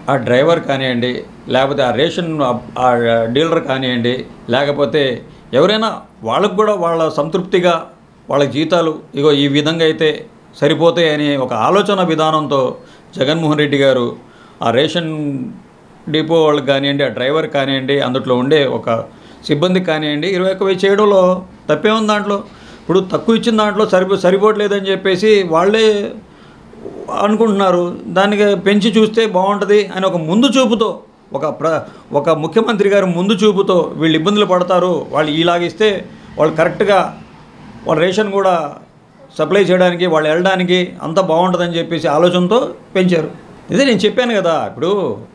ఆ డ్రైవర్ కానివ్వండి లేకపోతే ఆ రేషన్ ఆ డీలర్ కానివ్వండి లేకపోతే ఎవరైనా వాళ్ళకు కూడా వాళ్ళ సంతృప్తిగా వాళ్ళ జీతాలు ఇగో ఈ విధంగా అయితే సరిపోతాయి అనే ఒక ఆలోచన విధానంతో జగన్మోహన్ రెడ్డి గారు ఆ రేషన్ డిపో వాళ్ళకి కానివ్వండి ఆ డ్రైవర్ కానివ్వండి అందులో ఉండే ఒక సిబ్బంది కానివ్వండి ఇరవై ఒక్క వెయ్యి చేయడంలో తప్పే ఉంది దాంట్లో ఇప్పుడు తక్కువ ఇచ్చిన దాంట్లో సరిపో సరిపోవట్లేదని చెప్పేసి వాళ్ళే అనుకుంటున్నారు దానికి పెంచి చూస్తే బాగుంటుంది అని ఒక ముందు చూపుతో ఒక ప్ర ఒక ముఖ్యమంత్రి గారు ముందు చూపుతో వీళ్ళు ఇబ్బందులు పడతారు వాళ్ళు ఇలాగిస్తే వాళ్ళు కరెక్ట్గా వాళ్ళ రేషన్ కూడా సప్లై చేయడానికి వాళ్ళు వెళ్ళడానికి అంతా బాగుంటుందని చెప్పేసి ఆలోచనతో పెంచారు ఇదే నేను చెప్పాను కదా ఇప్పుడు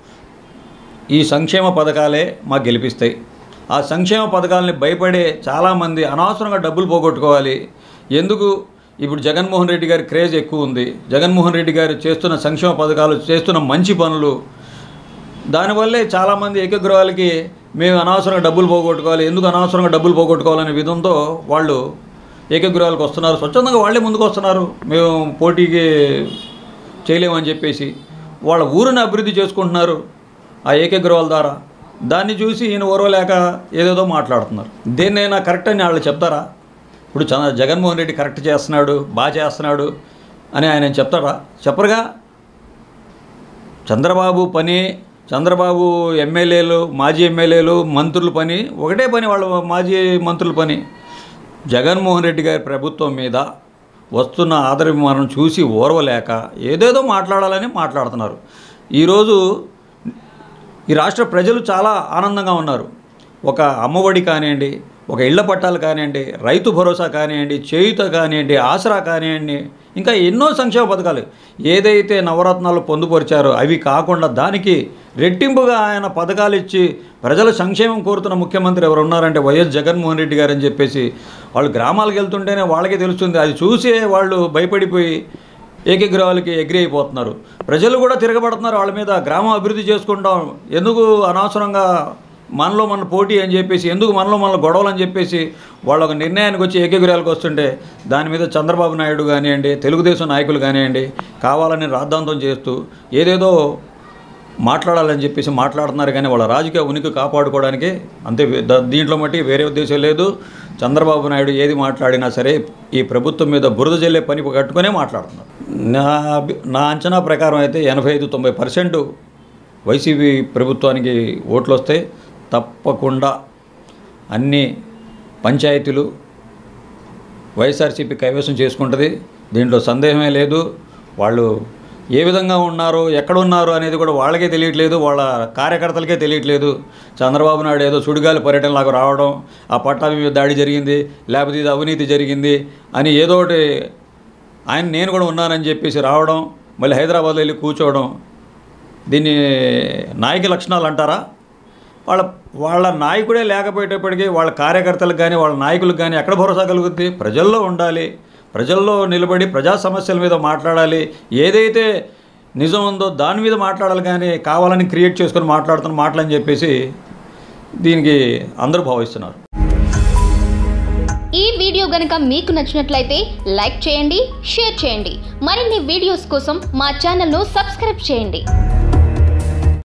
ఈ సంక్షేమ పథకాలే మాకు గెలిపిస్తాయి ఆ సంక్షేమ పథకాలని భయపడే చాలామంది అనవసరంగా డబ్బులు పోగొట్టుకోవాలి ఎందుకు ఇప్పుడు జగన్మోహన్ రెడ్డి గారి క్రేజ్ ఎక్కువ ఉంది జగన్మోహన్ రెడ్డి గారు చేస్తున్న సంక్షేమ పథకాలు చేస్తున్న మంచి పనులు దానివల్లే చాలామంది ఏకగ్రహాలకి మేము అనవసరంగా డబ్బులు పోగొట్టుకోవాలి ఎందుకు అనవసరంగా డబ్బులు పోగొట్టుకోవాలనే విధంతో వాళ్ళు ఏకగ్రహాలకు వస్తున్నారు స్వచ్ఛందంగా వాళ్ళే ముందుకు వస్తున్నారు మేము పోటీకి చేయలేమని చెప్పేసి వాళ్ళ ఊరిని అభివృద్ధి చేసుకుంటున్నారు ఆ ఏకగ్రహాల ద్వారా దాన్ని చూసి ఈయన ఓర్వలేక ఏదేదో మాట్లాడుతున్నారు దేన్నైనా కరెక్ట్ అని వాళ్ళు చెప్తారా ఇప్పుడు చ జగన్మోహన్ రెడ్డి కరెక్ట్ చేస్తున్నాడు బాగా చేస్తున్నాడు అని ఆయన చెప్తారా చెప్పరుగా చంద్రబాబు పని చంద్రబాబు ఎమ్మెల్యేలు మాజీ ఎమ్మెల్యేలు మంత్రుల పని ఒకటే పని వాళ్ళ మాజీ మంత్రుల పని జగన్మోహన్ రెడ్డి గారి ప్రభుత్వం మీద వస్తున్న ఆదరాభిమానం చూసి ఓర్వలేక ఏదేదో మాట్లాడాలని మాట్లాడుతున్నారు ఈరోజు ఈ రాష్ట్ర ప్రజలు చాలా ఆనందంగా ఉన్నారు ఒక అమ్మఒడి కానివ్వండి ఒక ఇళ్ల పట్టాలు కానివ్వండి రైతు భరోసా కానివ్వండి చేయుత కానివ్వండి ఆసరా కానివ్వండి ఇంకా ఎన్నో సంక్షేమ పథకాలు ఏదైతే నవరత్నాలు పొందుపరిచారో అవి కాకుండా దానికి రెట్టింపుగా ఆయన పథకాలు ఇచ్చి ప్రజల సంక్షేమం కోరుతున్న ముఖ్యమంత్రి ఎవరు ఉన్నారంటే వైఎస్ జగన్మోహన్ రెడ్డి గారు అని చెప్పేసి వాళ్ళు గ్రామాలకు వెళ్తుంటేనే వాళ్ళకే తెలుస్తుంది అది చూసే వాళ్ళు భయపడిపోయి ఏకగ్రహాలకి ఎగ్రి అయిపోతున్నారు ప్రజలు కూడా తిరగబడుతున్నారు వాళ్ళ మీద గ్రామం అభివృద్ధి చేసుకుంటాం ఎందుకు అనవసరంగా మనలో మన పోటీ అని చెప్పేసి ఎందుకు మనలో మన గొడవలు అని చెప్పేసి వాళ్ళు ఒక నిర్ణయానికి వచ్చి ఏకగ్రహాలకు వస్తుంటే దాని మీద చంద్రబాబు నాయుడు కానివ్వండి తెలుగుదేశం నాయకులు కానివ్వండి కావాలని రాద్ధాంతం చేస్తూ ఏదేదో మాట్లాడాలని చెప్పేసి మాట్లాడుతున్నారు కానీ వాళ్ళ రాజకీయ ఉనికి కాపాడుకోవడానికి అంతే ద- దీంట్లో మట్టి వేరే ఉద్దేశం లేదు చంద్రబాబు నాయుడు ఏది మాట్లాడినా సరే ఈ ప్రభుత్వం మీద బురద జల్లే పని కట్టుకునే మాట్లాడుతున్నారు నా అభి- నా అంచనా ప్రకారం అయితే ఎనభై ఐదు తొంభై పర్సెంట్ వైసీపీ ప్రభుత్వానికి ఓట్లు వస్తాయి తప్పకుండా అన్ని పంచాయతీలు వైఎస్ఆర్సీపీ కైవసం చేసుకుంటుంది దీంట్లో సందేహమే లేదు వాళ్ళు ఏ విధంగా ఉన్నారు ఎక్కడ ఉన్నారు అనేది కూడా వాళ్ళకే తెలియట్లేదు వాళ్ళ కార్యకర్తలకే తెలియట్లేదు చంద్రబాబు నాయుడు ఏదో సుడిగాలి పర్యటనలాగా రావడం ఆ పట్టాభి మీద దాడి జరిగింది లేకపోతే ఇది అవినీతి జరిగింది అని ఏదో ఒకటి ఆయన నేను కూడా ఉన్నానని చెప్పేసి రావడం మళ్ళీ హైదరాబాద్లో వెళ్ళి కూర్చోవడం దీన్ని నాయక లక్షణాలు అంటారా వాళ్ళ వాళ్ళ నాయకుడే లేకపోయేటప్పటికీ వాళ్ళ కార్యకర్తలకు కానీ వాళ్ళ నాయకులకు కానీ ఎక్కడ భరోసా కలుగుద్ది ప్రజల్లో ఉండాలి ప్రజల్లో నిలబడి ప్రజా సమస్యల మీద మాట్లాడాలి ఏదైతే నిజం ఉందో దాని మీద మాట్లాడాలి కానీ కావాలని క్రియేట్ చేసుకొని మాట్లాడుతున్న మాటలని చెప్పేసి దీనికి అందరూ భావిస్తున్నారు ఈ వీడియో గనుక మీకు నచ్చినట్లయితే లైక్ చేయండి షేర్ చేయండి మరిన్ని వీడియోస్ కోసం మా ఛానల్ను సబ్స్క్రైబ్ చేయండి